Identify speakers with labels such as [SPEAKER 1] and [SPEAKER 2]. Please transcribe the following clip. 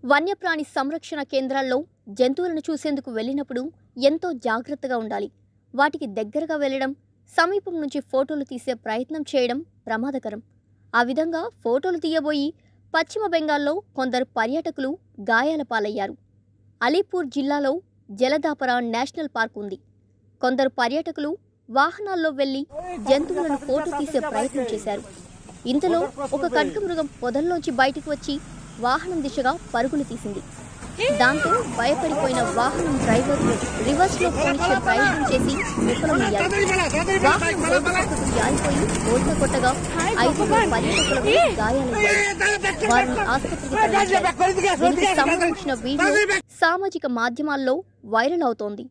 [SPEAKER 1] వన్యప్రాణి సంరక్షణ కేంద్రాల్లో జంతువులను చూసేందుకు వెళ్ళినప్పుడు ఎంతో జాగ్రత్తగా ఉండాలి వాటికి దగ్గరగా వెళ్ళడం సమీపం నుంచి ఫోటోలు తీసే ప్రయత్నం చేయడం ప్రమాదకరం ఆ విధంగా ఫోటోలు తీయబోయి పశ్చిమ బెంగాల్లో కొందరు పర్యాటకులు గాయాల పాలయ్యారు అలీపూర్ జిల్లాలో జలదాపర నేషనల్ పార్క్ ఉంది కొందరు పర్యాటకులు వాహనాల్లో వెళ్లి జంతువులను ఫోటో తీసే ప్రయత్నం చేశారు ఇంతలో ఒక ఖడ్గమృగం పొదల్లోంచి బయటకు వచ్చి వాహనం దిశగా పరుగులు తీసింది దాంతో భయపడిపోయిన వాహనం డ్రైవర్ రివర్స్ లో పోనిచ్చే ప్రయత్నం చేసి విఫలమయ్యారు వాహనం రోడ్డు పక్కకు జారిపోయి బోల్తా కొట్టగా ఐదుగురు పర్యాటకులకు గాయాలయ్యాయి వారిని ఆసుపత్రికి తరలించారు దీనికి సంబంధించిన వీడియో సామాజిక మాధ్యమాల్లో వైరల్ అవుతోంది